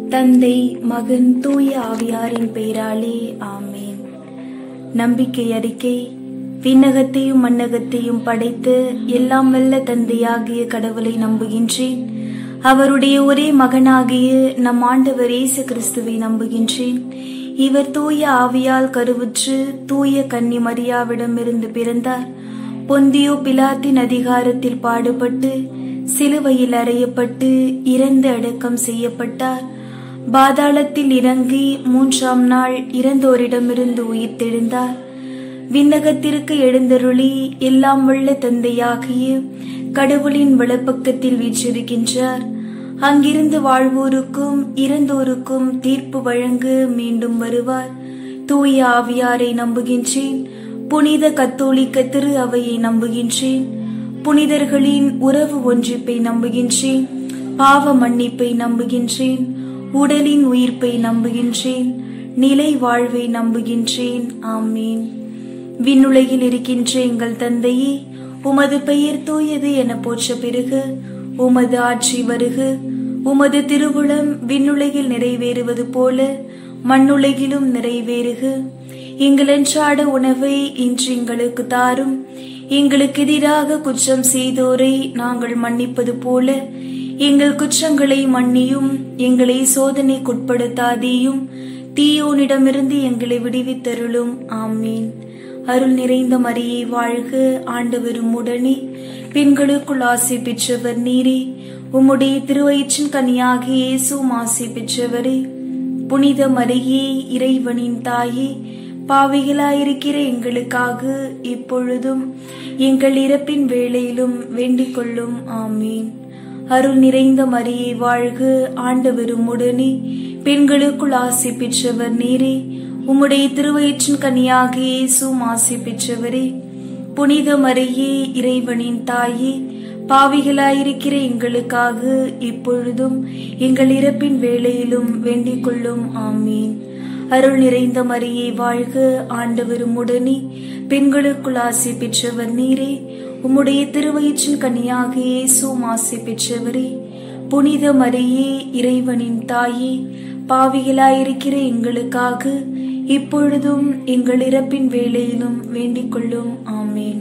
தந்தை மகன் தூய ஆவியாரின் பெயராலே ஆமேன் நம்பிக்கை அறிக்கை விண்ணகத்தையும் மண்ணகத்தையும் படைத்து எல்லாம் வல்ல தந்தையாகிய கடவுளை நம்புகின்றேன் அவருடைய ஒரே மகனாகிய நம் ஆண்டவர் இயேசு கிறிஸ்துவை நம்புகின்றேன் இவர் தூய ஆவியால் கருவுற்று தூய கன்னி மரியாவிடமிருந்து பிறந்தார் பொந்தியோ பிலாத்தின் அதிகாரத்தில் பாடுபட்டு சிலுவையில் அறையப்பட்டு இறந்து அடக்கம் செய்யப்பட்டார் பாதாளத்தில் இறங்கி மூன்றாம் நாள் இறந்தோரிடமிருந்து உயிர் தெழுந்தார் விண்ணகத்திற்கு எழுந்தருளி எல்லாம் வல்ல தந்தையாகிய கடவுளின் வலப்பக்கத்தில் வீற்றிருக்கின்றார் அங்கிருந்து வாழ்வோருக்கும் இறந்தோருக்கும் தீர்ப்பு வழங்க மீண்டும் வருவார் தூய ஆவியாரை நம்புகின்றேன் புனித கத்தோலிக்க திரு அவையை நம்புகின்றேன் புனிதர்களின் உறவு ஒன்றிப்பை நம்புகின்றேன் பாவ மன்னிப்பை நம்புகின்றேன் உடலின் உயிர்ப்பை நம்புகின்றேன் நிலை வாழ்வை நம்புகின்றேன் ஆமீன் விண்ணுலகில் இருக்கின்ற எங்கள் தந்தையே உமது பெயர் தூயது என போற்ற பிறகு உமது ஆட்சி வருக உமது திருவுளம் விண்ணுலகில் நிறைவேறுவது போல மண்ணுலகிலும் நிறைவேறுக எங்கள் அன்றாட உணவை இன்று எங்களுக்கு தாரும் எங்களுக்கு எதிராக குற்றம் செய்தோரை நாங்கள் மன்னிப்பது போல எங்கள் குற்றங்களை மன்னியும் எங்களை சோதனைக்குட்படுத்தாதேயும் தீயோனிடமிருந்து எங்களை விடுவித்தருளும் ஆமீன் அருள் நிறைந்த மரியை வாழ்க ஆண்டவரும் உடனே பெண்களுக்குள் ஆசை பெற்றவர் நீரே உம்முடைய திருவயிற்றின் கனியாகிய இயேசுவும் ஆசை பெற்றவரே புனித மரியே இறைவனின் தாயே பாவிகளாயிருக்கிற எங்களுக்காக இப்பொழுதும் எங்கள் இறப்பின் வேளையிலும் வேண்டிக் கொள்ளும் ஆமீன் அருள் நிறைந்த மரியை வாழ்க ஆண்டவரும் உடனே பெண்களுக்குள் ஆசை பெற்றவர் நீரே உம்முடைய திருவயிற்றின் கனியாக இயேசுவும் ஆசை பெற்றவரே புனித மரியே இறைவனின் தாயே பாவிகளாயிருக்கிற எங்களுக்காக இப்பொழுதும் எங்கள் இறப்பின் வேளையிலும் வேண்டிக் கொள்ளும் ஆமீன் அருள் நிறைந்த மரியை வாழ்க ஆண்டவரும் உடனே பெண்களுக்குள் ஆசை பெற்றவர் நீரே உம்முடைய திருவயிற்றின் கனியாக இயேசுவும் ஆசை பெற்றவரே புனித மரியே இறைவனின் தாயே பாவிகளாயிருக்கிற எங்களுக்காக இப்பொழுதும் எங்கள் இறப்பின் வேளையிலும் வேண்டிக் கொள்ளும் ஆமேன்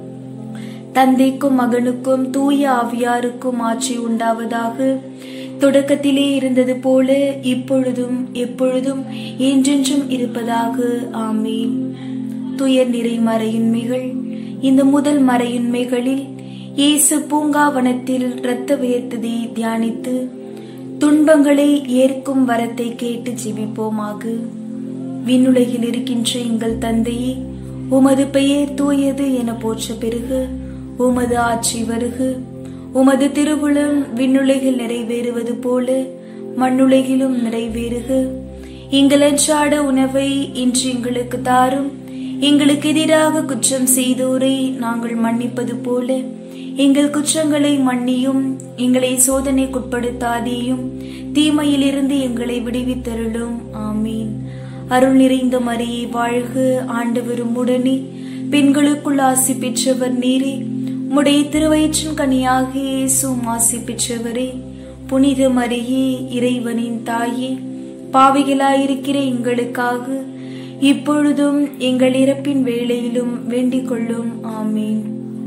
தந்தைக்கும் மகனுக்கும் தூய ஆவியாருக்கும் ஆட்சி உண்டாவதாக தொடக்கத்திலே இருந்தது போல இப்பொழுதும் எப்பொழுதும் என்றென்றும் இருப்பதாக ஆமீன் துயர் நிறை மறையுண்மைகள் இந்த முதல் மறையுண்மைகளில் இயேசு பூங்காவனத்தில் இரத்த வியர்த்ததை தியானித்து துன்பங்களை ஏற்கும் வரத்தை கேட்டு ஜெபிப்போமாக விண்ணுலகில் இருக்கின்ற எங்கள் தந்தையே உமது பெயர் தூயது என போற்ற பிறகு உமது ஆட்சி வருக உமது திருவுளம் விண்ணுலகில் நிறைவேறுவது போல மண்ணுலகிலும் நிறைவேறுக எங்கள் அன்றாட உணவை இன்று எங்களுக்கு தாரும் எங்களுக்கு எதிராக குற்றம் செய்தோரை நாங்கள் மன்னிப்பது போல எங்கள் குற்றங்களை மன்னியும் எங்களை சோதனைக்குட்படுத்தாதேயும் தீமையிலிருந்து எங்களை விடுவித்தருளும் ஆமீன் அருள் நிறைந்த மரியை வாழ்க ஆண்டவரும் உடனே பெண்களுக்குள் ஆசி பெற்றவர் நீரே உம்முடைய திருவயிற்றின் கனியாக இயேசுவும் ஆசி பெற்றவரே புனித மரியே இறைவனின் தாயே பாவிகளாயிருக்கிற எங்களுக்காக இப்பொழுதும் எங்கள் இறப்பின் வேளையிலும் வேண்டிக் கொள்ளும் ஆமீன்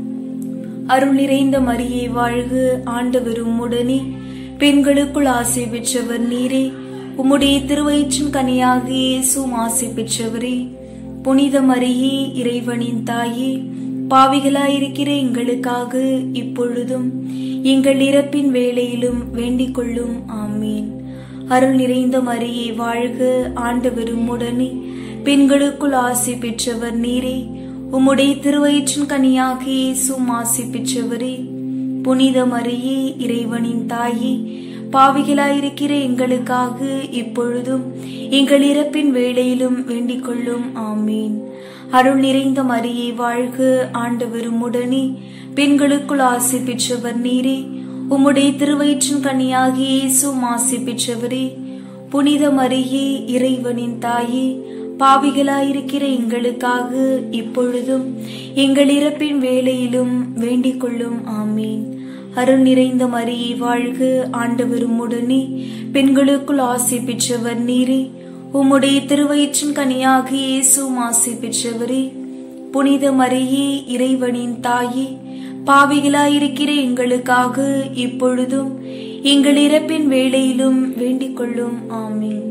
அருள் நிறைந்த மரியை வாழ்க ஆண்டவரும் உடனே பெண்களுக்குள் ஆசை பெற்றவர் நீரே உம்முடைய திருவயிற்றின் கனியாக இயேசுவும் ஆசை பெற்றவரே புனித மரியே இறைவனின் தாயே பாவிகளாயிருக்கிற எங்களுக்காக இப்பொழுதும் எங்கள் இறப்பின் வேளையிலும் வேண்டிக் கொள்ளும் ஆமீன் அருள் நிறைந்த மரியை வாழ்க ஆண்டவரும் உடனே பெண்களுக்குள் ஆசை பெற்றவர் நீரே உம்முடைய திருவயிற்றின் கனியாக இயேசுவும் ஆசி பெற்றவரே புனித மரியே இறைவனின் தாயே பாவிகளாயிருக்கிற எங்களுக்காக இப்பொழுதும் எங்கள் இறப்பின் வேளையிலும் வேண்டிக் கொள்ளும் ஆமீன் அருள் நிறைந்த மரியை வாழ்க ஆண்டவரும் உடனே பெண்களுக்குள் ஆசி பெற்றவர் நீரே உம்முடைய திருவயிற்றின் கனியாக இயேசுவும் ஆசி பெற்றவரே புனித மரியே இறைவனின் தாயே பாவிகளாயிருக்கிற எங்களுக்காக இப்பொழுதும் எங்கள் இறப்பின் வேளையிலும் வேண்டிக் கொள்ளும் ஆமீன் அருள் நிறைந்த மரியே வாழ்க ஆண்டவரும் உடனே பெண்களுக்குள் ஆசி பெற்றவர் நீரே உம்முடைய திருவயிற்றின் கனியாக இயேசுவும் ஆசி பெற்றவரே புனித மரியே இறைவனின் தாயே பாவிகளாயிருக்கிற எங்களுக்காக இப்பொழுதும் எங்கள் இறப்பின் வேளையிலும் வேண்டிக் கொள்ளும் ஆமீன்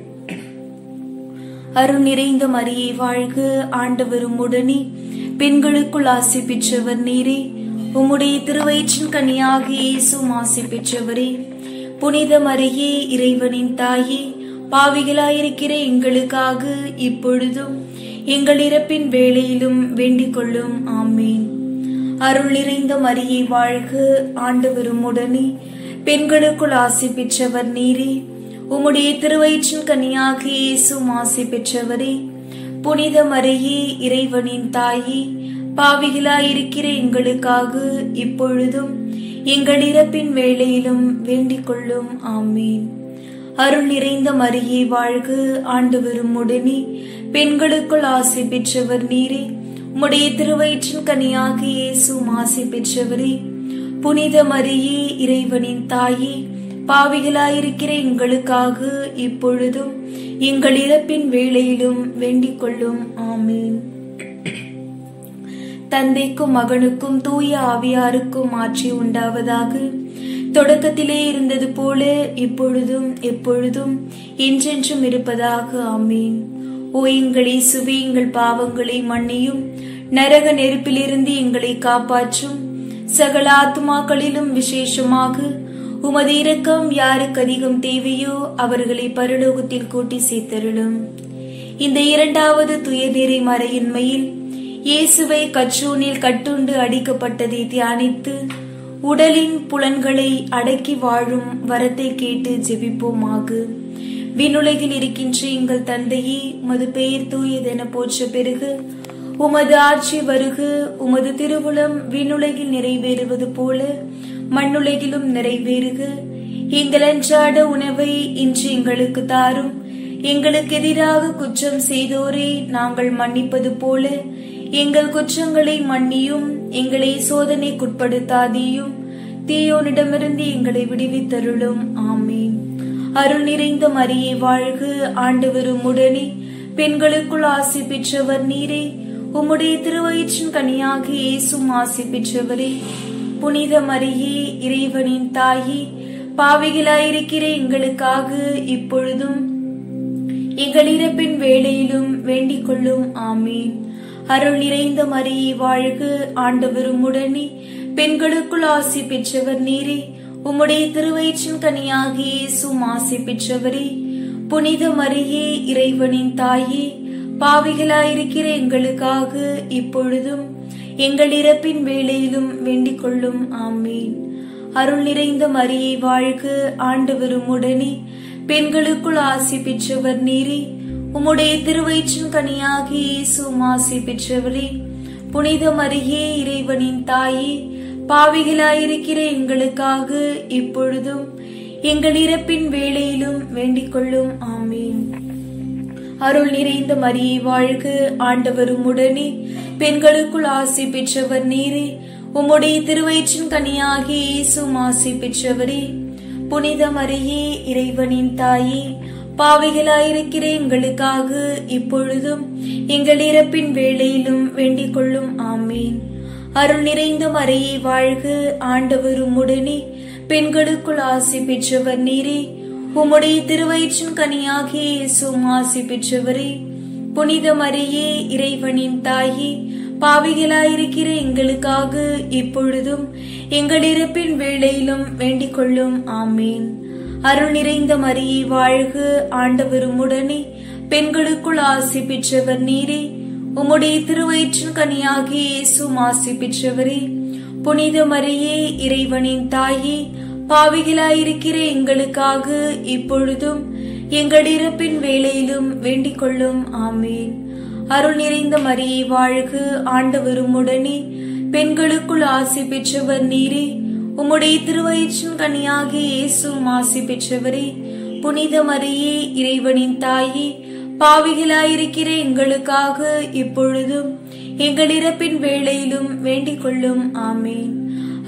அருள் நிறைந்த மரியே வாழ்க ஆண்டவரும் உடனே பெண்களுக்குள் ஆசி பெற்றவர் நீரே உம்முடைய திருவயிற்றின் கனியாக இயேசுவும் ஆசி பெற்றவரே புனித மரியே இறைவனின் தாயே பாவிகளாயிருக்கிற எங்களுக்காக இப்பொழுதும் எங்கள் இறப்பின் வேளையிலும் வேண்டிக் கொள்ளும் ஆமீன் அருள் நிறைந்த மரியே வாழ்க ஆண்டவரும் உடனே பெண்களுக்குள் ஆசி பெற்றவர் நீரே உம்முடைய திருவயிற்றின் கனியாக இயேசுவும் ஆசி பெற்றவரே புனித மரியே இறைவனின் தாயே பாவிகளாயிருக்கிற எங்களுக்காக இப்பொழுதும் எங்கள் இறப்பின் வேளையிலும் வேண்டிக் கொள்ளும் ஆமீன் அருள் நிறைந்த மரியே வாழ்க ஆண்டவரும் உடனே பெண்களுக்குள் ஆசி பெற்றவர் நீரே உம்முடைய திருவயிற்றின் கனியாக இயேசுவும் ஆசி பெற்றவரே புனித மரியே இறைவனின் தாயே பாவிகளாயிருக்கிற எங்களுக்காக இப்பொழுதும் எங்கள் இறப்பின் வேளையிலும் வேண்டிக் கொள்ளும் ஆமீன் தந்தைக்கும் மகனுக்கும் தூய ஆவியாருக்கும் மாற்றி உண்டாவதாக தொடக்கத்திலே இருந்தது போல இப்பொழுதும் எப்பொழுதும் என்றென்றும் இருப்பதாக ஆமீன் ஓ எங்களை சுவி எங்கள் பாவங்களை மன்னியும் நரக நெருப்பிலிருந்து எங்களை காப்பாற்றும் சகல ஆத்மாக்களிலும் விசேஷமாக உமது இரக்கம் யாருக்கு அதிகம் தேவையோ அவர்களை பரலோகத்தில் கூட்டி சேர்த்தருளும் இந்த இரண்டாவது துயர்நிறை மறையின்மையில் இயேசுவை கற்றூனில் கட்டுண்டு அடிக்கப்பட்டதை தியானித்து உடலின் புலன்களை அடக்கி வாழும் வரத்தை கேட்டு ஜெபிப்போமாக விண்ணுலகில் இருக்கின்ற எங்கள் தந்தையே உமது பெயர் தூயதென போற்ற பெருகு உமது ஆட்சி வருக உமது திருவுளம் விண்ணுலகில் நிறைவேறுவது போல மண்ணுலகிலும் நிறைவேறுக எங்கள் அன்றாட உணவை இன்று எங்களுக்கு தாரும் எங்களுக்கு எதிராக குற்றம் செய்தோரை நாங்கள் மன்னிப்பது போல எங்கள் குற்றங்களை மன்னியும் எங்களை சோதனைக்குட்படுத்தாதீயும் தீயோனிடமிருந்து எங்களை விடுவித்தருளும் ஆமீன் அருள் நிறைந்த மரியே வாழ்க ஆண்டவரும் உடனே பெண்களுக்குள் ஆசி பெற்றவர் நீரே உம்முடைய திருவயிற்றின் கனியாக இயேசும் ஆசி பெற்றவரே புனித மரியே இறைவனின் தாயே பாவிகளாயிருக்கிற எங்களுக்காக இப்பொழுதும் எங்கள் இறப்பின் வேளையிலும் வேண்டிக் கொள்ளும் ஆமீன் அருள் நிறைந்த மரியே வாழ்க ஆண்டவரும் உடனே பெண்களுக்குள் ஆசி பெற்றவர் நீரே உம்முடைய திருவயிற்றின் கனியாக இயேசும் ஆசி பெற்றவரே புனித மரியே இறைவனின் தாயே பாவிகளாயிருக்கிற எங்களுக்காக இப்பொழுதும் எங்கள் இறப்பின் வேளையிலும் வேண்டிக் கொள்ளும் ஆமீன் அருள் நிறைந்த மரியே வாழ்க ஆண்டவரும் உடனே பெண்களுக்குள் ஆசி பெற்றவர் நீரே உம்முடைய திருவயிற்றின் கனியாக இயேசுவும் ஆசி பெற்றவரே புனித மரியே இறைவனின் தாயே பாவிகளாயிருக்கிற எங்களுக்காக இப்பொழுதும் எங்கள் இறப்பின் வேளையிலும் வேண்டிக் கொள்ளும் ஆமீன் அருள் நிறைந்த மரியே வாழ்க ஆண்டவரும் உடனே பெண்களுக்குள் ஆசி பெற்றவர் நீரே உம்முடைய திருவயிற்றின் கனியாகி இயேசுவும் ஆசி பெற்றவரே புனித மரியே இறைவனின் தாயே பாவிகளாயிருக்கிற எங்களுக்காக இப்பொழுதும் எங்கள் இறப்பின் வேளையிலும் வேண்டிக் கொள்ளும் ஆமீன் அருள் நிறைந்த மரியே வாழ்க ஆண்டவரும் உடனே பெண்களுக்குள் ஆசி பெற்றவர் நீரே உம்முடைய திருவயிற்றின் கனியாகிய இயேசுவும் ஆசி பெற்றவரே புனித மரியே இறைவனின் தாயே பாவிகளாயிருக்கிற எங்களுக்காக இப்பொழுதும் எங்கள் இறப்பின் வேளையிலும் வேண்டிக் கொள்ளும் ஆமீன் அருள் நிறைந்த மரியே வாழ்க ஆண்டவரும் உடனே பெண்களுக்குள் ஆசி பெற்றவர் நீரே உம்முடைய திருவயிற்றின் கனியாகிய இயேசுவும் ஆசி பெற்றவரே புனித மரியே இறைவனின் தாயே பாவிகளாயிருக்கிற எங்களுக்காக இப்பொழுதும் எங்கள் இறப்பின் வேளையிலும் வேண்டிக் கொள்ளும் ஆமீன் அருள் நிறைந்த மரியே வாழ்க ஆண்டவரும் உடனே பெண்களுக்குள் ஆசி பெற்றவர் நீரே உம்முடைய திருவயிற்றின் கனியாகிய இயேசுவும் ஆசி பெற்றவரே புனித மரியே இறைவனின் தாயே பாவிகளாயிருக்கிற எங்களுக்காக இப்பொழுதும் எங்கள் இறப்பின் வேளையிலும் வேண்டிக் கொள்ளும் ஆமீன்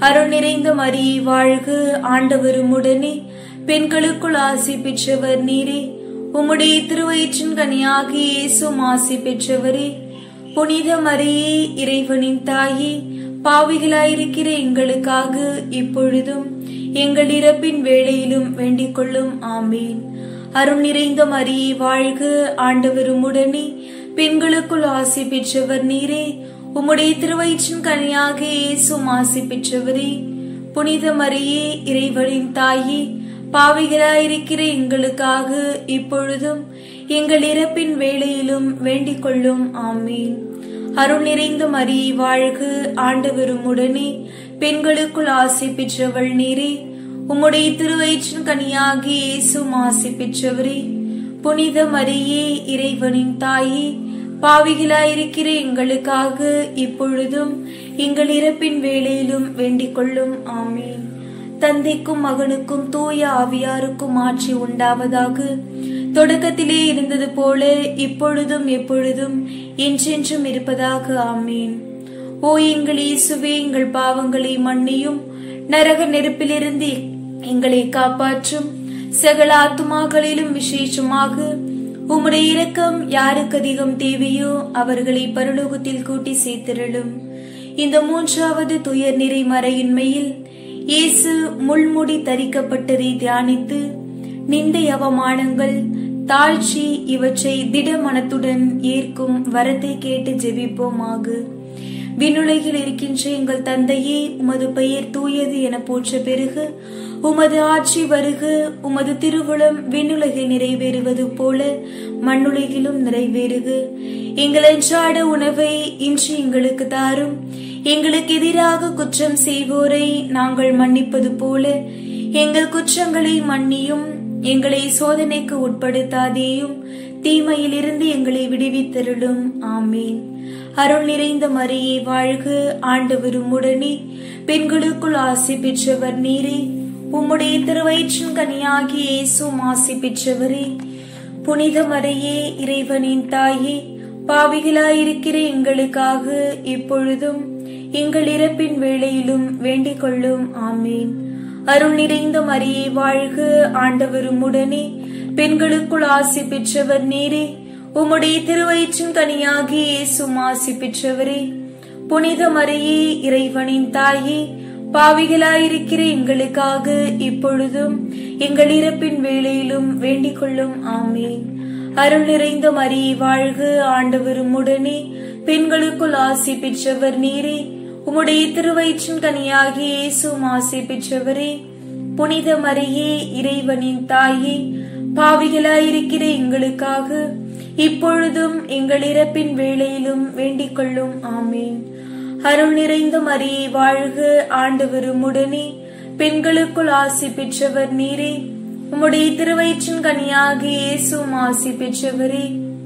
அருள் நிறைந்த மரியே வாழ்க ஆண்டவரும் உடனே பெண்களுக்குள் ஆசி பெற்றவர் நீரே உம்முடைய திருவயிற்றின் கனியாகி இயேசும் ஆசி பெற்றவரே புனித மரியே இறைவனின் தாயே பாவிகளாயிருக்கிற எங்களுக்காக இப்பொழுதும் எங்கள் இறப்பின் வேளையிலும் வேண்டிக் கொள்ளும் ஆமீன் அருள் நிறைந்த மரியே வாழ்க ஆண்டவரும் உடனே பெண்களுக்குள் ஆசி பெற்றவர் நீரே உம்முடைய திருவயிற்றின் கனியாக இயேசும் ஆசி பெற்றவரே புனித மரியே இறைவனின் தாயே பாவிகளாயிருக்கிற எங்களுக்காக இப்பொழுதும் எங்கள் இறப்பின் வேளையிலும் வேண்டிக் கொள்ளும் ஆமீன் அருள் நிறைந்த மரியே வாழ்க ஆண்டவரும் உடனே பெண்களுக்குள் ஆசி பெற்றவள் நீரே உம்முடைய திருவயிற்றின் கனியாகி இயேசும் ஆசி பெற்றவரே புனித மரியே இறைவனின் தாயே பாவிகளாயிருக்கிற எங்களுக்காக இப்பொழுதும் எங்கள் இறப்பின் வேளையிலும் வேண்டிக் கொள்ளும் ஆமீன் தந்தைக்கும் மகனுக்கும் தூய ஆவியாருக்கும் ஆட்சி உண்டாவதாக தொடக்கத்திலே இருந்தது போல இப்பொழுதும் எப்பொழுதும் என்றென்றும் இருப்பதாக ஆமீன் ஓ எங்கள் இயேசுவே எங்கள் பாவங்களை மன்னியும் நரக நெருப்பிலிருந்து எங்களை காப்பாற்றும் சகல ஆத்துமாக்களிலும் விசேஷமாக உம்முடைய இரக்கம் யாருக்கு அதிகம் தேவையோ அவர்களை பரலோகத்தில் கூட்டி சேர்த்திரளும் இந்த மூன்றாவது துயர் நிறை மறையின்மையில் இயேசு முள்முடி தரிக்கப்பட்டதை தியானித்து நிந்தை அவமானங்கள் தாழ்ச்சி இவற்றை திடமனத்துடன் ஏற்கும் வரத்தை கேட்டு ஜெபிப்போமாக விண்ணுலகில் இருக்கின்ற எங்கள் தந்தையே உமது பெயர் தூயது என போற்ற பெருகு உமது ஆட்சி வருக உமது திருவுளம் விண்ணுலகில் நிறைவேறுவது போல மண்ணுலகிலும் நிறைவேறுக எங்கள் அன்றாட உணவை இன்று எங்களுக்கு தாரும் எங்களுக்கு எதிராக குற்றம் செய்வோரை நாங்கள் மன்னிப்பது போல எங்கள் குற்றங்களை மன்னியும் எங்களை சோதனைக்கு உட்படுத்தாதேயும் தீமையிலிருந்து எங்களை விடுவித்தருளும் ஆமீன் அருள் நிறைந்த மரியே வாழ்க ஆண்டவரும் உடனே பெண்களுக்குள் ஆசி பெற்றவர் நீரே உம்முடைய திருவயிற்றின் கனியாகி இயேசும் ஆசி பெற்றவரே புனித மரியே இறைவனின் தாயே பாவிகளாயிருக்கிற எங்களுக்காக இப்பொழுதும் எங்கள் இறப்பின் வேளையிலும் வேண்டிக் கொள்ளும் ஆமீன் அருள் நிறைந்த மரியே வாழ்க ஆண்டவரும் உடனே பெண்களுக்குள் ஆசி பெற்றவர் நீரே உம்முடைய திருவயிற்றின் கனியாகி இயேசும் ஆசி பெற்றவரே புனித மரியே இறைவனின் தாயே பாவிகளாயிருக்கிற எங்களுக்காக இப்பொழுதும் எங்கள் இறப்பின் வேளையிலும் வேண்டிக் கொள்ளும் ஆமீன் அருள் நிறைந்த மரியே வாழ்க ஆண்டவரும் உடனே பெண்களுக்குள் ஆசி பெற்றவர் நீரே உம்முடைய திருவயிற்றின் கனியாகி இயேசும் ஆசி பெற்றவரே புனித மரியே இறைவனின் தாயே பாவிகளாயிருக்கிற எங்களுக்காக இப்பொழுதும் எங்கள் இறப்பின் வேளையிலும் வேண்டிக் கொள்ளும் ஆமீன் அருள் நிறைந்த மரியே வாழ்க ஆண்டவரும் உடனே பெண்களுக்குள் ஆசி பெற்றவர் நீரே உம்முடைய திருவயிற்றின் கனியாகி இயேசும் ஆசி பெற்றவரே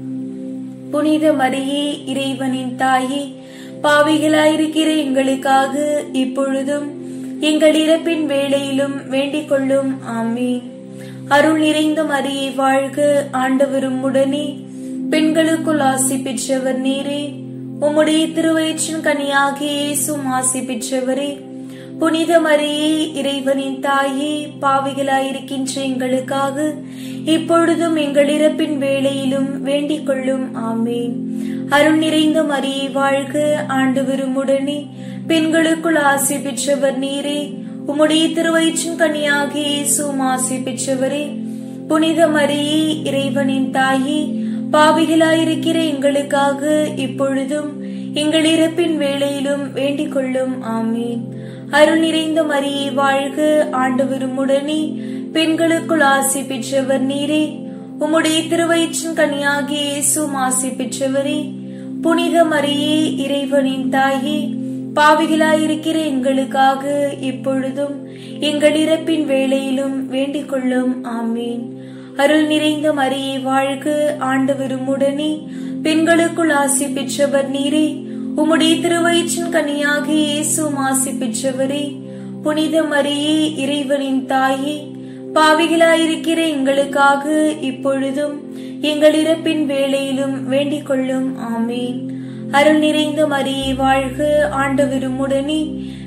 புனித மரியே இறைவனின் தாயே பாவிகளாயிருக்கிற எங்களுக்காக இப்பொழுதும் எங்கள் இறப்பின் வேளையிலும் வேண்டிக் கொள்ளும் ஆமீன் அருள் நிறைந்த மரியே வாழ்க ஆண்டவரும் உடனே பெண்களுக்குள் ஆசி பெற்றவர் நீரே உம்முடைய திருவயிற்றின் கனியாகி இயேசும் ஆசி பெற்றவரே புனித மரியே இறைவனின் தாயே பாவிகளாயிருக்கின்ற எங்களுக்காக இப்பொழுதும் எங்கள் இறப்பின் வேளையிலும் வேண்டிக் கொள்ளும் ஆமேன் அருள் நிறைந்த மரியே வாழ்க ஆண்டவரும் உடனே பெண்களுக்குள் ஆசி பெற்றவர் நீரே உம்முடைய திருவயிற்றின் கனியாகி இயேசும் ஆசி பெற்றவரே புனித மரியே இறைவனின் தாயே பாவிகளாயிருக்கிற எங்களுக்காக இப்பொழுதும் எங்கள் இறப்பின் வேளையிலும் வேண்டிக் கொள்ளும் ஆமீன் அருள் நிறைந்த மரியே வாழ்க ஆண்டவரும் உடனே பெண்களுக்குள் ஆசி பெற்றவர் நீரே உம்முடைய திருவயிற்றின் கனியாகி இயேசும் ஆசி பெற்றவரே புனித மரியே இறைவனின் தாயே பாவிகளாயிருக்கிற எங்களுக்காக இப்பொழுதும் எங்கள் இறப்பின் வேளையிலும் வேண்டிக் கொள்ளும் ஆமீன் அருள் நிறைந்த மரியே வாழ்க ஆண்டவரும் உடனே பெண்களுக்குள் ஆசி பெற்றவர் நீரே உம்முடைய திருவயிற்றின் கனியாகி இயேசும் ஆசி பெற்றவரே புனித மரியே இறைவனின் தாயே பாவிகளாயிருக்கிற எங்களுக்காக இப்பொழுதும் எங்கள் இறப்பின் வேளையிலும் வேண்டிக் கொள்ளும் ஆமீன் அருள் நிறைந்த மரியே வாழ்க ஆண்டவரும் உடனே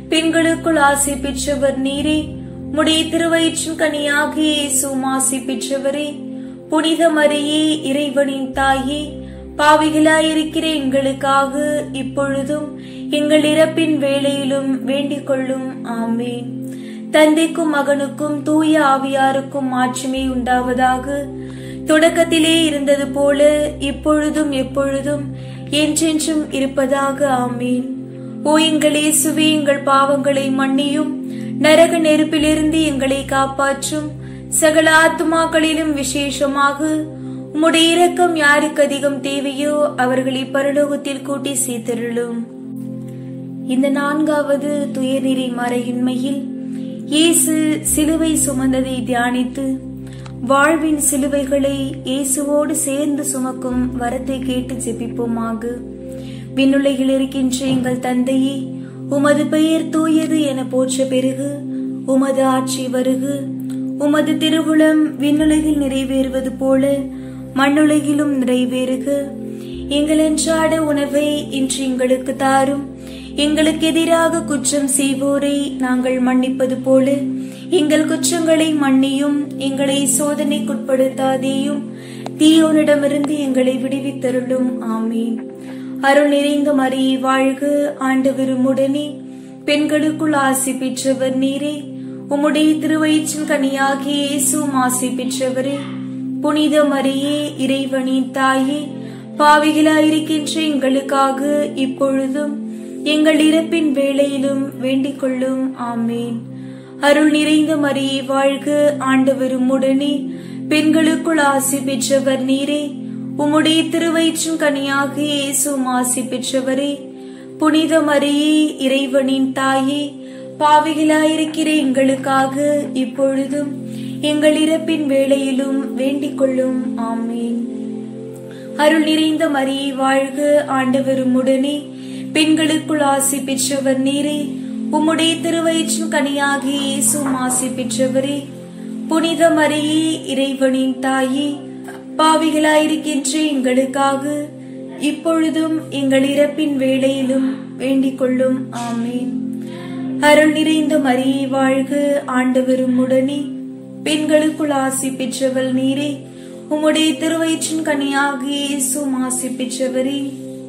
பெண்களுக்குள் ஆசி பெற்றவர் நீரே முடைய திருவயிற்றின் கனியாகிய இயேசுவும் ஆசி பெற்றவரே புனித மரியே இறைவனின் தாயே பாவிகளாயிருக்கிற எங்களுக்காக இப்பொழுதும் எங்கள் இறப்பின் வேளையிலும் வேண்டிக் கொள்ளும் ஆமேன் தந்தைக்கும் மகனுக்கும் தூய ஆவியாருக்கும் மாட்சிமை உண்டாவதாக தொடக்கத்திலே இருந்தது போல இப்பொழுதும் எப்பொழுதும் என்றென்றும் இருப்பதாக ஆமீன் ஓ எங்கள் இயேசுவே எங்கள் பாவங்களை மன்னியும் நரக நெருப்பிலிருந்து எங்களை காப்பாற்றும் சகல ஆத்துமாக்களிலும் விசேஷமாக உம்முடைய இரக்கம் யாருக்கு அதிகம் தேவையோ அவர்களை பரலோகத்தில் கூட்டி சேர்த்தருளும் இந்த நான்காவது துயர்நெறி மறையின்மையில் இயேசு சிலுவை சுமந்ததை தியானித்து வாழ்வின் சிலுவைகளை இயேசுவோடு சேர்ந்து சுமக்கும் வரத்தை கேட்டு ஜெபிப்போமாக விண்ணுலகில் இருக்கின்ற எங்கள் தந்தையே உமது பெயர் தூயது என போற்ற பெருகு உமது ஆட்சி வருகு உமது திருவுளம் விண்ணுலகில் நிறைவேறுவது போல மண்ணுலகிலும் நிறைவேறுக எங்கள் அன்றாட உணவை இன்று எங்களுக்கு தாரும் எங்களுக்கு எதிராக குற்றம் செய்வோரை நாங்கள் மன்னிப்பது போல எங்கள் குற்றங்களை மன்னியும் எங்களை சோதனைக்குட்படுத்தாதேயும் தீயோனிடமிருந்து எங்களை விடுவித்தருளும் ஆமீன் அருள் நிறைந்த மரியை வாழ்க ஆண்டவரும் உடனே பெண்களுக்குள் ஆசி பெற்றவர் நீரே உம்முடைய திருவயிற்றின் கனியாகிய இயேசுவும் ஆசி பெற்றவரே புனித மரியே இறைவனின் தாயே பாவிகளாயிருக்கின்ற எங்களுக்காக இப்பொழுதும் எங்கள் இறப்பின் வேளையிலும் வேண்டிக் கொள்ளும் ஆமேன் அருள் நிறைந்த மரியை வாழ்க ஆண்டவரும் உடனே பெண்களுக்குள் ஆசி பெற்றவர் நீரே உம்முடைய திருவயிற்றின் கனியாக இயேசுவும் ஆசி பெற்றவரே புனித மரியே இறைவனின் தாயே பாவிகளாயிருக்கிற எங்களுக்காக இப்பொழுதும் எங்கள் இறப்பின் வேளையிலும் வேண்டிக் கொள்ளும் ஆமீன் அருள் நிறைந்த மரியை வாழ்க ஆண்டவரும் உடனே பெண்களுக்குள் ஆசி பெற்றவர் நீரே உம்முடைய திருவயிற்றின் கனியாகிய இயேசுவும் ஆசி பெற்றவரே புனித மரியே இறைவனின் தாயே பாவிகளாயிருக்கின்ற எங்களுக்காக இப்பொழுதும் எங்கள் இறப்பின் வேளையிலும் வேண்டிக் கொள்ளும் ஆமீன் அருள் நிறைந்த மரியை வாழ்க ஆண்டவரும் உடனே பெண்களுக்குள் ஆசி பெற்றவள் நீரே உம்முடைய திருவயிற்றின் கனியாகிய இயேசுவும் ஆசி பெற்றவரே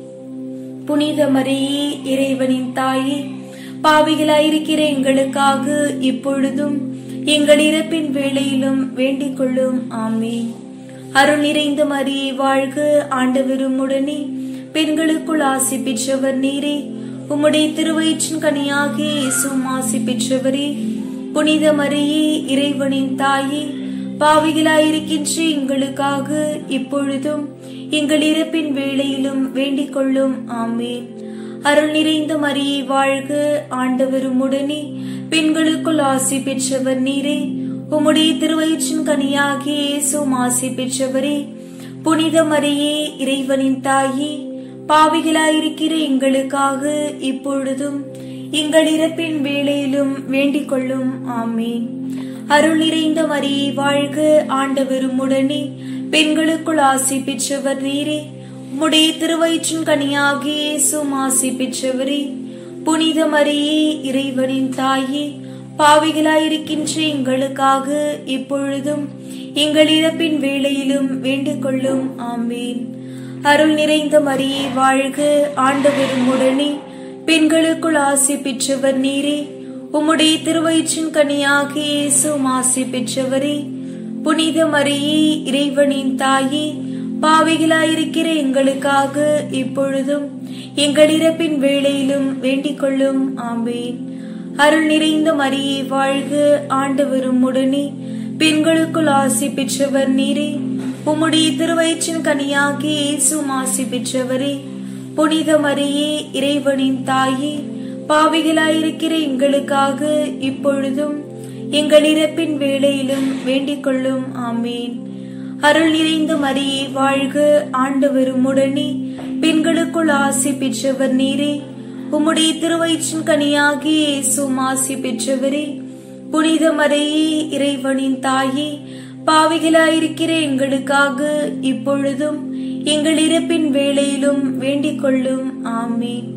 புனித மரியே இறைவனின் தாயே பாவிகளாயிருக்கிற எங்களுக்காக இப்பொழுதும் எங்கள் இறப்பின் வேளையிலும் வேண்டிக் கொள்ளும் ஆமீன் அருள் நிறைந்த மரியை வாழ்க ஆண்டவரும் உடனே பெண்களுக்குள் ஆசி பெற்றவர் நீரே உம்முடைய திருவயிற்றின் கனியாகிய இயேசுவும் ஆசி பெற்றவரே புனித மரியே இறைவனின் தாயே பாவிகளாயிருக்கின்ற எங்களுக்காக இப்பொழுதும் எங்கள் இறப்பின் வேளையிலும் வேண்டிக் கொள்ளும் ஆமேன் அருள் நிறைந்த மரியை வாழ்க ஆண்டவரும் உடனே பெண்களுக்குள் ஆசி பெற்றவர் நீரே உம்முடைய திருவயிற்றின் கனியாகிய இயேசுவும் ஆசி பெற்றவரே புனித மரியே இறைவனின் தாயே பாவிகளாயிருக்கிற எங்களுக்காக இப்பொழுதும் எங்கள் இறப்பின் வேளையிலும் வேண்டிக் கொள்ளும் ஆமீன் அருள் நிறைந்த மரியை வாழ்க ஆண்டவரும் உடனே பெண்களுக்குள் ஆசி பெற்றவர் நீரே உம்முடைய திருவயிற்றின் கனியாகிய இயேசுவும் ஆசி பெற்றவரே புனித மரியே இறைவனின் தாயே பாவிகளாயிருக்கின்ற எங்களுக்காக இப்பொழுதும் எங்கள் இறப்பின் வேளையிலும் வேண்டிக் கொள்ளும் ஆமீன் அருள் நிறைந்த மரியை வாழ்க ஆண்டவரும் உடனே பெண்களுக்குள் ஆசி பெற்றவர் நீரே உம்முடைய திருவயிற்றின் கனியாகிய இயேசுவும் ஆசி பெற்றவரே புனித மரியே இறைவனின் தாயே பாவிகளாயிருக்கிற எங்களுக்காக இப்பொழுதும் எங்கள் இறப்பின் வேளையிலும் வேண்டிக் கொள்ளும் ஆமேன் அருள் நிறைந்த மரியை வாழ்க ஆண்டவரும் உடனே பெண்களுக்குள் ஆசி பெற்றவர் நீரே உம்முடைய திருவயிற்றின் கனியாகிய இயேசுவும் ஆசி பெற்றவரே புனித மரியே இறைவனின் தாயே பாவிகளாயிருக்கிற எங்களுக்காக இப்பொழுதும் எங்கள் இறப்பின் வேளையிலும் வேண்டிக் கொள்ளும் ஆமேன் அருள் நிறைந்த மரியை வாழ்க ஆண்டவரும் உடனே பெண்களுக்குள் ஆசி பெற்றவர் நீரே உம்முடைய திருவயிற்றின் கனியாகிய இயேசுவும் ஆசி பெற்றவரே புனித மரியே இறைவனின் தாயே பாவிகளாயிருக்கிற எங்களுக்காக இப்பொழுதும் எங்கள் இறப்பின் வேளையிலும் வேண்டிக் கொள்ளும் ஆமீன்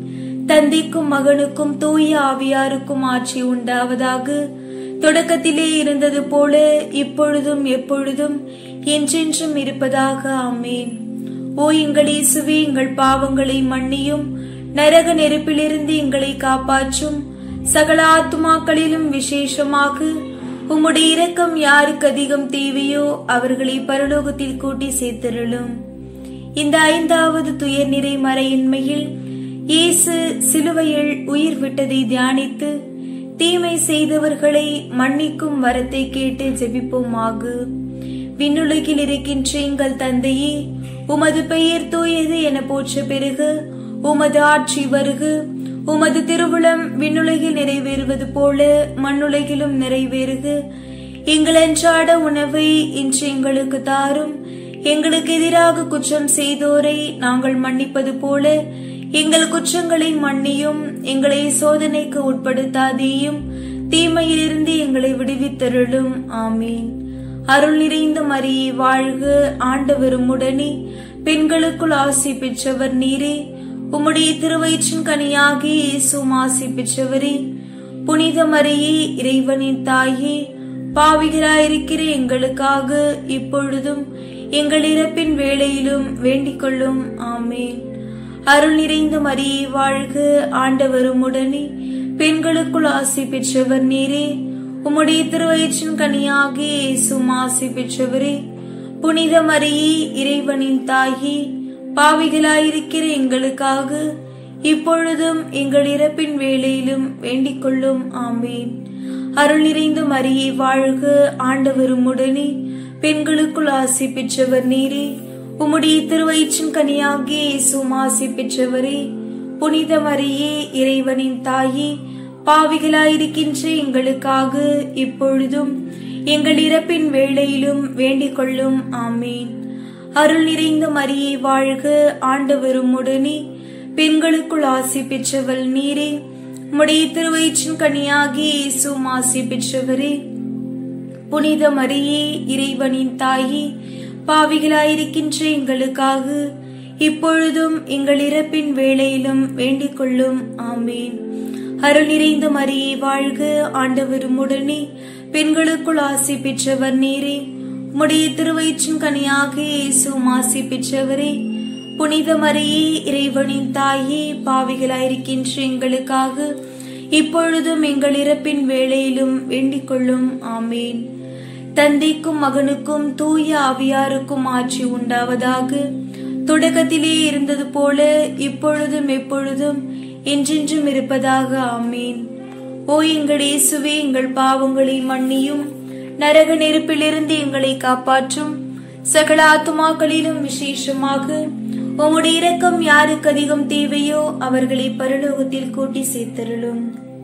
தந்தைக்கும் மகனுக்கும் தூய ஆவியாருக்கும் ஆட்சி உண்டாவதாக தொடக்கத்திலே இருந்தது போல இப்பொழுதும் எப்பொழுதும் என்றென்றும் இருப்பதாக ஆமேன் ஓ எங்கள் இயேசுவே எங்கள் பாவங்களை மன்னியும் நரக நெருப்பிலிருந்து எங்களை காப்பாற்றும் சகல ஆத்துமாக்களிலும் விசேஷமாக உம்முடைய இரக்கம் யாருக்கு அதிகம் தேவையோ அவர்களை பரலோகத்தில் கூட்டி சேர்த்தருளும் இந்த ஐந்தாவது துயர் நிறை மறையின்மையில் இயேசு சிலுவையில் உயிர் விட்டதை தியானித்து தீமை செய்தவர்களை மன்னிக்கும் வரத்தை கேட்டு ஜெபிப்போமாக விண்ணுலகில் இருக்கின்ற எங்கள் தந்தையே உமது பெயர் தூயது என போற்ற பெருகு உமது ஆட்சி வருகு உமது திருவுளம் விண்ணுலகில் நிறைவேறுவது போல மண்ணுலகிலும் நிறைவேறுகு எங்கள் அன்றாட உணவை இன்று எங்களுக்கு தாரும் எங்களுக்கு எதிராக குற்றம் செய்தோரை நாங்கள் மன்னிப்பது போல எங்கள் குற்றங்களை மன்னியும் எங்களை சோதனைக்கு உட்படுத்தாதேயும் தீமையிலிருந்து எங்களை விடுவித்தருளும் ஆமீன் அருள் நிறைந்த மரியே வாழ்க ஆண்டவரும் உடனே பெண்களுக்குள் ஆசி பெற்றவர் நீரே உம்முடைய திருவயிற்றின் கனியாகி இயேசும் ஆசி பெற்றவரே புனித மரியே இறைவனின் தாயே பாவிகளாயிருக்கிற எங்களுக்காக இப்பொழுதும் எங்கள் இறப்பின் வேளையிலும் வேண்டிக் கொள்ளும் ஆமேன் அருள் நிறைந்த மரியே வாழ்க ஆண்டவரும் உடனே பெண்களுக்குள் ஆசி பெற்றவர் நீரே உம்முடைய திருவயிற்றின் கனியாகி இயேசும் ஆசி பெற்றவரே புனித மரியே இறைவனின் தாயே பாவிகளாயிருக்கிற எங்களுக்காக இப்பொழுதும் எங்கள் இறப்பின் வேளையிலும் வேண்டிக் கொள்ளும் ஆமேன் அருள் நிறைந்த மரியே வாழ்க ஆண்டவரும் உடனே பெண்களுக்குள் ஆசி பெற்றவர் நீரே உம்முடைய திருவயிற்றின் கனியாகிய இயேசும் ஆசி பெற்றவரே புனித மரியே இறைவனின் தாயே பாவிகளாயிருக்கின்ற எங்களுக்காக இப்பொழுதும் எங்கள் இறப்பின் வேளையிலும் வேண்டிக் கொள்ளும் ஆமேன் அருள் நிறைந்த மரியே வாழ்க ஆண்டவரும் உடனே பெண்களுக்குள் ஆசி பெற்றவள் நீரே உம்முடைய திருவயிற்றின் கனியாகிய இயேசும் ஆசி பெற்றவரே புனித மரியே இறைவனின் தாயே பாவிகளாயிருக்கின்ற எங்களுக்காக இப்பொழுதும் எங்கள் இறப்பின் வேளையிலும் வேண்டிக் கொள்ளும் ஆமேன் அருள் நிறைந்த மரியே வாழ்க ஆண்டவரும் உடனே பெண்களுக்குள் ஆசி பெற்றவர் நீரே உம்முடைய திருவயிற்றின் கனியாக இயேசும் ஆசி பெற்றவரே புனித மரியே இறைவனின் தாயே பாவிகளாயிருக்கின்ற எங்களுக்காக இப்பொழுதும் எங்கள் இறப்பின் வேளையிலும் வேண்டிக் கொள்ளும் ஆமேன் தந்தைக்கும் மகனுக்கும் தூய ஆவியாருக்கும் ஆட்சி உண்டாவதாக தொடக்கத்திலே இருந்தது போல இப்பொழுதும் எப்பொழுதும் என்றென்றும் இருப்பதாக ஆமேன் ஓ எங்கள் இயேசுவே எங்கள் பாவங்களை மன்னியும் நரக நெருப்பிலிருந்து எங்களை காப்பாற்றும் சகல ஆத்துமாக்களிலும் விசேஷமாக உம்முடைய இரக்கம் யாருக்கு அதிகம் தேவையோ அவர்களை பரலோகத்தில் கூட்டி சேர்த்தருளும்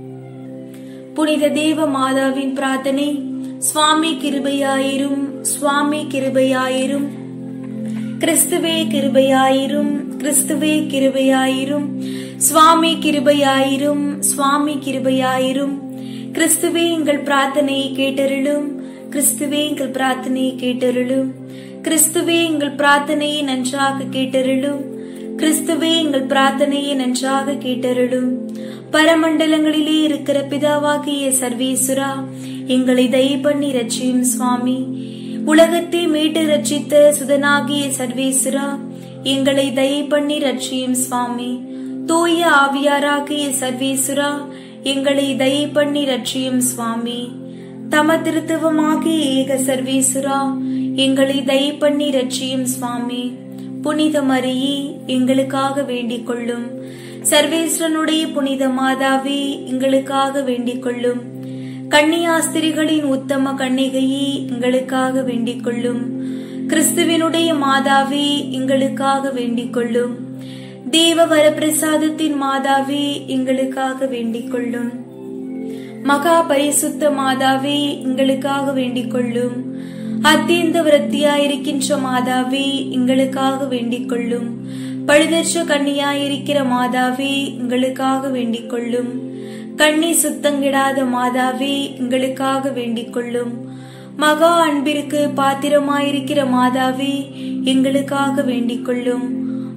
புனித தேவ மாதாவின் பிரார்த்தனை சுவாமி கிருபையாயிரும் சுவாமி கிருபையாயிரும் கிறிஸ்துவே கிருபையாயிரும் கிறிஸ்துவே கிருபையாயிரும் சுவாமி கிருபையாயிரும் சுவாமி கிருபையாயிரும் கிறிஸ்துவே எங்கள் பிரார்த்தனையை கேட்டருளும் கிறிஸ்துவே எங்கள் பிரார்த்தனையை கேட்டருளும் கிறிஸ்துவே எங்கள் பிரார்த்தனையை நன்றாக கேட்டருளும் கிறிஸ்துவே எங்கள் பிரார்த்தனையை நன்றாக கேட்டருளும் பரமண்டலங்களிலே இருக்கிற பிதாவாகிய சர்வேசுரா எங்களை தயை பண்ணி ரட்சியும் சுவாமி உலகத்தை மீட்டு ரட்சித்த சுதனாகிய சர்வேசுரா எங்களை தயை பண்ணி ரட்சியும் சுவாமி தூய ஆவியாராகிய சர்வேசுரா எங்களை தயை பண்ணி ரட்சியும் சுவாமி தம திருத்துவமாகிய ஏக சர்வேசுரா எங்களை தயை பண்ணி ரட்சியும் சுவாமி புனித மரியே எங்களுக்காக வேண்டிக் கொள்ளும் சர்வேஸ்வரனுடைய புனித மாதாவே எங்களுக்காக வேண்டிக் கொள்ளும் கன்னியாஸ்திரிகளின் உத்தம கன்னிகையே எங்களுக்காக வேண்டிக் கொள்ளும் கிறிஸ்துவினுடைய மாதாவே எங்களுக்காக வேண்டிக் கொள்ளும் தேவ வரப்பிரசாதத்தின் மாதாவே எங்களுக்காக வேண்டிக் கொள்ளும் மகா பரிசுத்த மாதாவே எங்களுக்காக வேண்டிக் கொள்ளும் அத்தியந்த விரத்தியாயிருக்கின்ற மாதாவே எங்களுக்காக வேண்டிக் கொள்ளும் பழுதற்ற கன்னியாயிருக்கிற மாதாவே எங்களுக்காக வேண்டிக் கொள்ளும் கண்ணி சுத்தங்கிடாத மாதாவே எங்களுக்காக வேண்டிக் கொள்ளும் மகா அன்பிற்கு பாத்திரமாயிருக்கிற மாதாவே எங்களுக்காக வேண்டிக் கொள்ளும்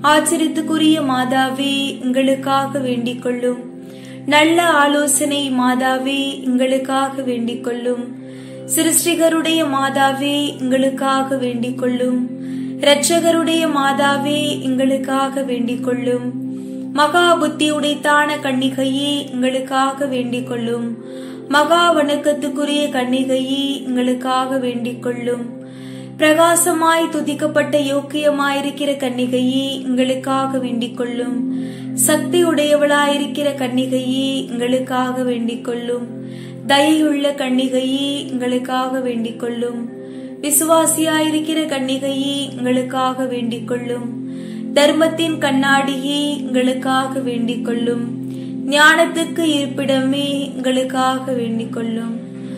ஆச்சரியத்துக்குரிய மாதாவே எங்களுக்காக வேண்டிக் கொள்ளும் நல்ல ஆலோசனை மாதாவே எங்களுக்காக வேண்டிக் கொள்ளும் சிருஷ்டிகருடைய மாதாவே எங்களுக்காக வேண்டிக் கொள்ளும் இரட்சகருடைய மாதாவே எங்களுக்காக வேண்டிக் கொள்ளும் மகா புத்தி உடைத்தான கன்னிகையே எங்களுக்காக வேண்டிக் கொள்ளும் மகா வணக்கத்துக்குரிய கன்னிகையே எங்களுக்காக வேண்டிக் கொள்ளும் பிரகாசமாய் துதிக்கப்பட்ட யோக்கியமாயிருக்கிற கன்னிகையே எங்களுக்காக வேண்டிக் கொள்ளும் சக்தி உடையவளாயிருக்கிற கன்னிகையே எங்களுக்காக வேண்டிக் கொள்ளும் தயையுள்ள கன்னிகையே எங்களுக்காக வேண்டிக் கொள்ளும் விசுவாசியாயிருக்கிற கன்னிகையே எங்களுக்காக வேண்டிக் கொள்ளும் தர்மத்தின் கண்ணாடியே எங்களுக்காக வேண்டிக் கொள்ளும் ஞானத்துக்கு இருப்பிடமே எங்களுக்காக வேண்டிக் கொள்ளும்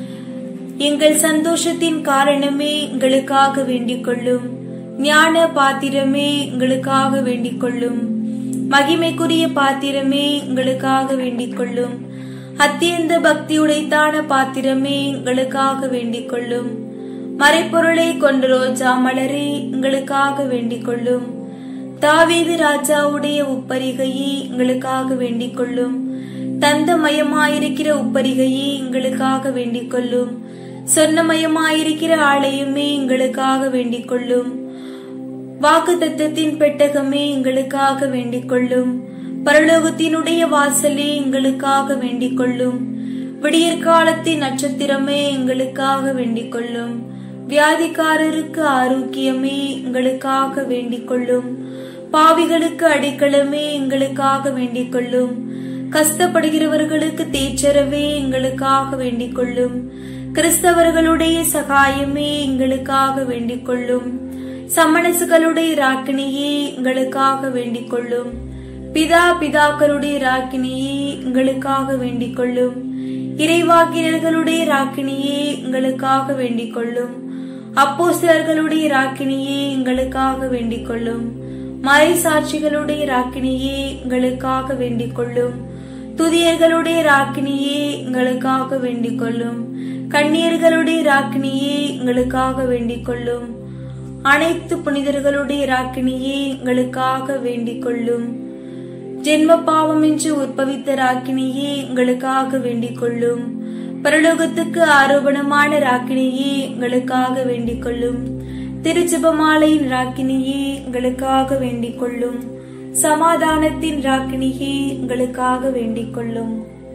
எங்கள் சந்தோஷத்தின் காரணமே எங்களுக்காக வேண்டிக் கொள்ளும் ஞான பாத்திரமே எங்களுக்காக வேண்டிக் கொள்ளும் மகிமைக்குரிய பாத்திரமே எங்களுக்காக வேண்டிக் கொள்ளும் அத்தியந்த பக்தியுடைத்தான பாத்திரமே எங்களுக்காக வேண்டிக் கொள்ளும் மறைப்பொருளை கொண்ட ரோஜா மலரே எங்களுக்காக வேண்டிக் கொள்ளும் தாவீது ராஜாவுடைய உப்பரிகையே எங்களுக்காக வேண்டிக் கொள்ளும் தந்தமயமாயிருக்கிற உப்பரிகையே எங்களுக்காக வேண்டிக் கொள்ளும் சொர்ணமயமாயிருக்கிற ஆலயமே எங்களுக்காக வேண்டிக் கொள்ளும் வாக்கு தத்தத்தின் பெட்டகமே எங்களுக்காக வேண்டிக் கொள்ளும் பரலோகத்தினுடைய வாசலே எங்களுக்காக வேண்டிக் கொள்ளும் விடியற்காலத்தின் நட்சத்திரமே எங்களுக்காக வேண்டிக் கொள்ளும் வியாதிக்காரருக்கு ஆரோக்கியமே எங்களுக்காக வேண்டிக் கொள்ளும் பாவிகளுக்கு அடைக்கலமே எங்களுக்காக வேண்டிக் கொள்ளும் கஷ்டப்படுகிறவர்களுக்கு தேச்சரவே எங்களுக்காக வேண்டிக் கொள்ளும் கிறிஸ்தவர்களுடைய சகாயமே எங்களுக்காக வேண்டிக் கொள்ளும் சம்மனசுகளுடைய ராக்கினியே எங்களுக்காக வேண்டிக் கொள்ளும் பிதா பிதாக்களுடைய ராக்கினியே எங்களுக்காக வேண்டிக் கொள்ளும் இறைவாக்கினர்களுடைய ராக்கினியே எங்களுக்காக வேண்டிக் கொள்ளும் அப்போஸ்தலர்களுடைய ராக்கினியே எங்களுக்காக வேண்டிக் கொள்ளும் மறை சாட்சிகளுடைய ராக்கினியே எங்களுக்காக வேண்டிக் கொள்ளும் துதியர்களுடைய ராக்கினியே எங்களுக்காக வேண்டிக் கொள்ளும் கண்ணியர்களுடைய ராக்கினியே எங்களுக்காக வேண்டிக் கொள்ளும் அனைத்து புனிதர்களுடைய ராக்கினியே எங்களுக்காக வேண்டிக் கொள்ளும் ஜென்ம பாவமின்றி உற்பவித்த ராக்கினியே எங்களுக்காக வேண்டிக் கொள்ளும் பரலோகத்துக்கு ஆரோபணமான ராக்கினியே எங்களுக்காக வேண்டிக் கொள்ளும் திருச்சிபமாலையின் ராக்கினியே எங்களுக்காக வேண்டிக் கொள்ளும் சமாதானத்தின் ராக்கினியே எங்களுக்காக வேண்டிக் கொள்ளும்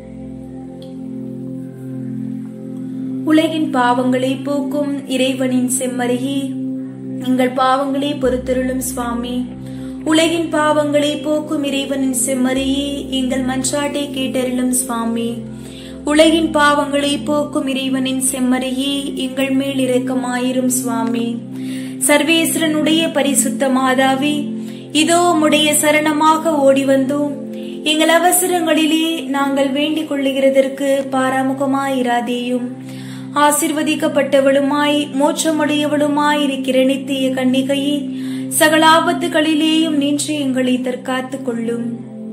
உலகின் பாவங்களை போக்கும் இறைவனின் செம்மறியே எங்கள் பாவங்களை பொறுத்தருளும் சுவாமி உலகின் பாவங்களை போக்கும் இறைவனின் செம்மறியே எங்கள் மன்றாட்டை கேட்டருளும் சுவாமி உலகின் பாவங்களை போக்கும் இறைவனின் செம்மறியே எங்கள் மேல் இரக்கமாயிரும் சுவாமி சர்வேஸ்வரனுடைய பரிசுத்த மாதாவே இதோ உம்முடைய சரணமாக ஓடி வந்தோம் எங்கள் அவசரங்களிலே நாங்கள் வேண்டிக் கொள்ளுகிறதற்கு பாராமுகமாயிராதேயும் ஆசிர்வதிக்கப்பட்டவளுமாய் மோட்சமுடையவளுமாய் இருக்கிற நித்திய கன்னிகையே சகல ஆபத்துகளிலேயும் நின்று எங்களை தற்காத்துக் கொள்ளும்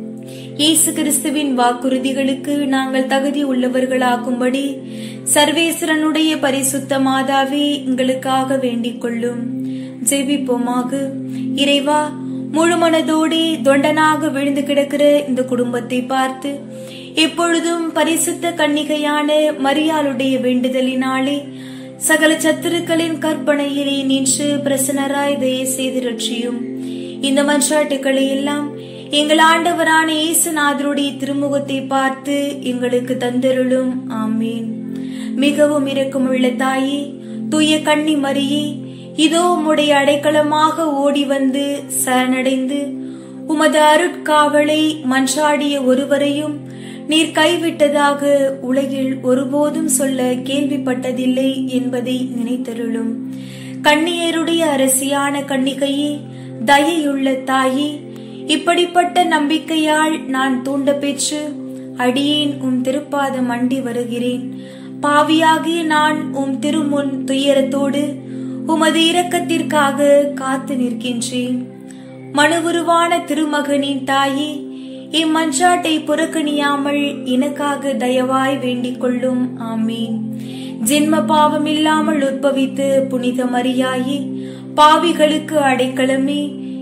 இயேசு கிறிஸ்துவின் வாக்குறுதிகளுக்கு நாங்கள் தகுதி உள்ளவர்களாகும்படி சர்வேஸ்வரனுடைய பரிசுத்த மாதாவே எங்களுக்காக வேண்டிக் கொள்ளும் ஜெபிப்போமாக இறைவா முழு மனதோடு தொண்டனாக விழுந்து கிடக்கிற இந்த குடும்பத்தை பார்த்து எப்பொழுதும் பரிசுத்த கன்னிகையான மரியாளுடைய வேண்டுதலினாலே சகல சத்துருக்களின் கற்பனையிலே நின்று பிரசனராய் தயை செய்து ரட்சியும் இந்த மன்றாட்டுக்களை எல்லாம் எங்கள் ஆண்டவரான இயேசுநாதருடைய திருமுகத்தை பார்த்து எங்களுக்கு தந்தருளும் ஆமீன் மிகவும் இரக்கமுள்ள தாயே தூய கன்னி மரியே இதோ உம்முடைய அடைக்கலமாக ஓடி வந்து சரணடைந்து உமது அருட்காவலை மன்றாடிய ஒருவரையும் நீர் கைவிட்டதாக உலகில் ஒருபோதும் சொல்ல கேள்விப்பட்டதில்லை என்பதை நினைத்தருளும் கண்ணியருடைய அரசியான கன்னிகையே தயையுள்ள தாயே இப்படிப்பட்ட நம்பிக்கையால் நான் தூண்ட பெற்று அடியேன் உம் திருப்பாதம் அண்டி வருகிறேன் பாவியாகிய நான் உம் திருமுன் துயரத்தோடு உமது இரக்கத்திற்காக காத்து நிற்கின்றேன் மனுவுருவான திருமகனின் தாயே இம்மன்றாட்டை புறக்கணியாமல் எனக்காக தயவாய் வேண்டிக் கொள்ளும் ஆமீன் ஜென்ம பாவம் இல்லாமல் உற்பவித்து புனித மரியாயே பாவிகளுக்கு அடைக்கலமே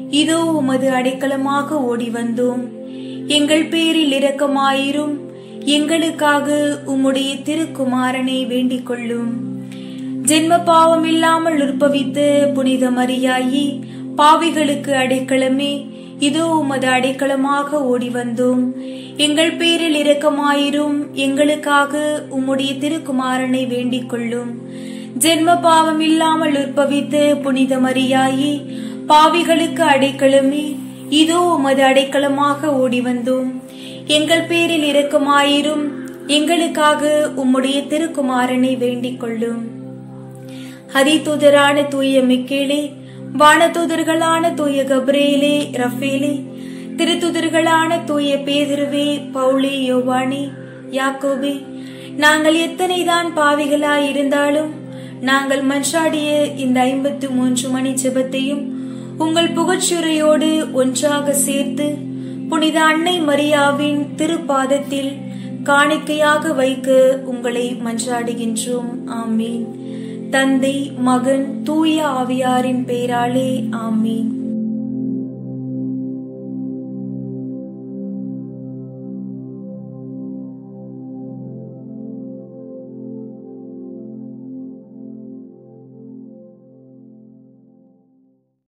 இதோ உமது அடைக்கலமாக ஓடி வந்தோம் எங்கள் பேரில் இரக்கமாயிரும் எங்களுக்காக உம்முடைய திருக்குமாரனை வேண்டிக் கொள்ளும் ஜென்ம பாவம் இல்லாமல் உற்பவித்த புனித மரியாயி பாவிகளுக்கு அடைக்கலமே இதோ உமது அடைக்கலமாக ஓடி வந்தோம் எங்கள் பேரில் இரக்கமாயிரும் எங்களுக்காக உம்முடைய திருக்குமாரனை வேண்டிக் கொள்ளும் ஜென்ம பாவம் இல்லாமல் உற்பவித்த புனித மரியாயி பாவிகளுக்கு அடைக்கலமே இதோ உமது அடைக்கலமாக ஓடி வந்தோம் எங்கள் பேரில் இரக்கமாயிரும் எங்களுக்காக உம்முடைய திருக்குமாரனை வேண்டிக் கொள்ளும் அதிதூதரான தூய மிக்கேலே வானதூதர்களான தூய கப்ரேலே ரஃபேலே திருத்துதர்களான தூய பேதிருவே பவுளி யோவானி யாக்கோபே நாங்கள் எத்தனைதான் பாவிகளாய் இருந்தாலும் நாங்கள் மன்றாடிய இந்த ஐம்பத்து மூன்று மணி ஜெபத்தையும் உங்கள் புகழ்ச்சுரையோடு ஒன்றாக சேர்த்து புனித அன்னை மரியாவின் திருப்பாதத்தில் காணிக்கையாக வைக்க உங்களை மன்றாடுகின்றோம் ஆமீன் தந்தை மகன் தூய ஆவியாரின் பெயராலே ஆமீன்